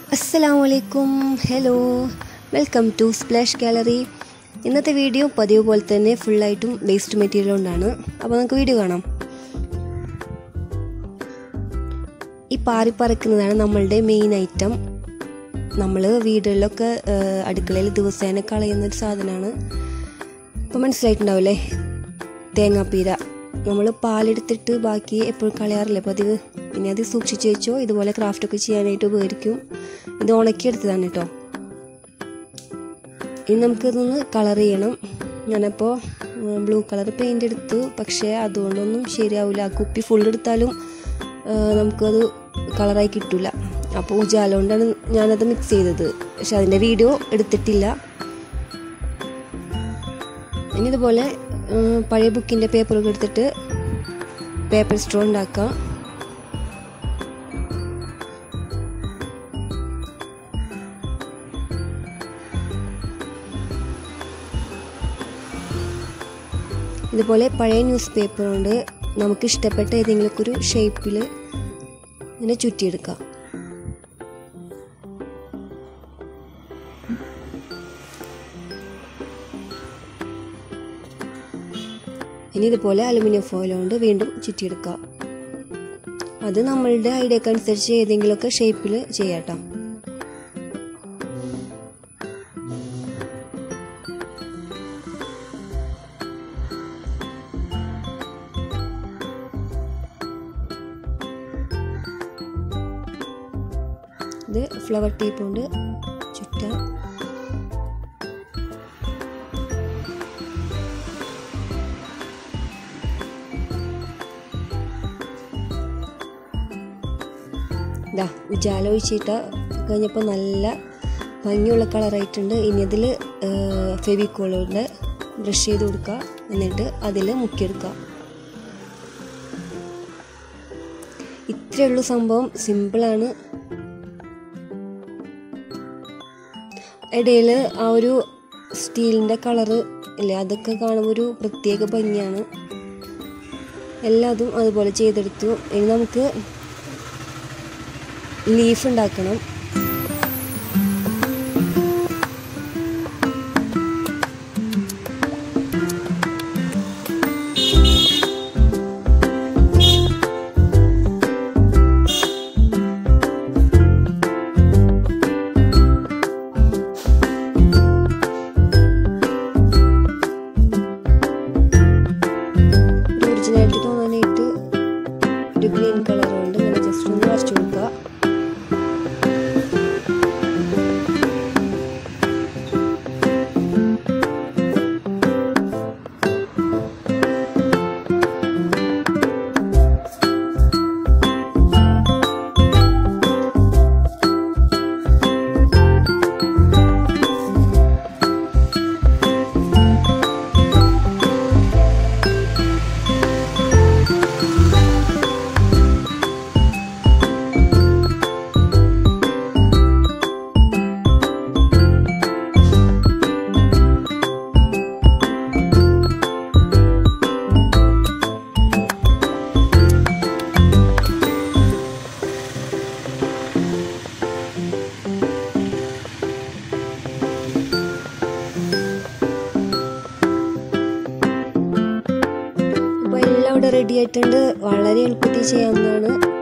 അസ്സലാമു അലൈക്കും hello welcome to splash gallery ഇന്നത്തെ വീഡിയോ പതിവ് പോലെ തന്നെ ഫുള്ളായിട്ടും വേസ്റ്റ് മെറ്റീരിയൽ കൊണ്ടാണ് അപ്പോൾ നമുക്ക് വീഡിയോ കാണാം ഈ പാറി പറക്കുന്നതാണ് നമ്മളുടെ മെയിൻ ഐറ്റം നമ്മൾ വീടുകളിലൊക്കെ ഏഹ്, അടുക്കളയിൽ ദിവസേന കളയുന്ന ഒരു സാധനമാണ് ഇപ്പോൾ മനസ്സിലായിട്ടുണ്ടാവില്ലേ തേങ്ങാപ്പീര നമ്മൾ പാലെടുത്തിട്ട് ബാക്കി എപ്പോഴും കളയാറില്ല പതിവ് പിന്നെ അത് സൂക്ഷിച്ച് വെച്ചോ ഇതുപോലെ ക്രാഫ്റ്റൊക്കെ ചെയ്യാനായിട്ട് ഉപകരിക്കും ഇത് ഉണക്കിയെടുത്തതാണ് കേട്ടോ ഇനി നമുക്കിതൊന്ന് കളർ ചെയ്യണം ഞാനപ്പോൾ ബ്ലൂ കളർ പെയിൻ്റ് എടുത്തു പക്ഷേ അതുകൊണ്ടൊന്നും ശരിയാവില്ല ആ കുപ്പി ഫുൾ എടുത്താലും ആ, നമുക്കത് കളറായി കിട്ടില്ല അപ്പോൾ ഉജാല കൊണ്ടാണ് ഞാനത് മിക്സ് ചെയ്തത് പക്ഷെ അതിൻ്റെ വീഡിയോ എടുത്തിട്ടില്ല ഇനി ഇതുപോലെ ഉം, പഴയ ബുക്കിൻ്റെ പേപ്പറൊക്കെ എടുത്തിട്ട് പേപ്പർ സ്ട്രോ ഉണ്ടാക്കാം ഇതുപോലെ പഴയ ന്യൂസ് പേപ്പർ കൊണ്ട് നമുക്ക് ഇഷ്ടപ്പെട്ട ഏതെങ്കിലുമൊക്കെ ഒരു ഷേപ്പിൽ ഇങ്ങനെ ചുറ്റിയെടുക്കാം ഇനി ഇതുപോലെ അലുമിനിയം ഫോയിൽ കൊണ്ട് വീണ്ടും ചുറ്റിയെടുക്കാം അത് നമ്മളുടെ ഐഡിയക്ക് അനുസരിച്ച് ഏതെങ്കിലുമൊക്കെ ഷേപ്പിൽ ചെയ്യാട്ടോ ഇത് ഫ്ലവർ ടേപ്പ് കൊണ്ട് ചുറ്റാം ഇതാ ഉജാല ഒഴിച്ചിട്ട് കഴിഞ്ഞപ്പോൾ നല്ല ഭംഗിയുള്ള കളറായിട്ടുണ്ട് ഇനി അതിൽ ഫെവിക്കോളുണ്ട് ബ്രഷ് ചെയ്ത് കൊടുക്കുക എന്നിട്ട് അതിൽ മുക്കിയെടുക്കുക ഇത്രയേ ഉള്ളൂ സംഭവം സിമ്പിളാണ് ഇടയിൽ ആ ഒരു സ്റ്റീലിൻ്റെ കളറ് ഇല്ലേ അതൊക്കെ കാണുമ്പോൾ ഒരു പ്രത്യേക ഭംഗിയാണ് എല്ലാതും അതുപോലെ ചെയ്തെടുത്തു ഇനി നമുക്ക് ലീഫ് ഉണ്ടാക്കണം ഒരു ഒറിജിനാലിറ്റി തോന്നാനായിട്ട് ഒരു ഗ്രീൻ കളർ കൊണ്ട് ഇങ്ങനെ ജസ്റ്റ് ഒന്ന് വരച്ചു കൊടുക്കുക അപ്പോൾ എല്ലാം ഇവിടെ റെഡി ആയിട്ടുണ്ട് വളരെ എളുപ്പത്തിൽ ചെയ്യാവുന്നതാണ്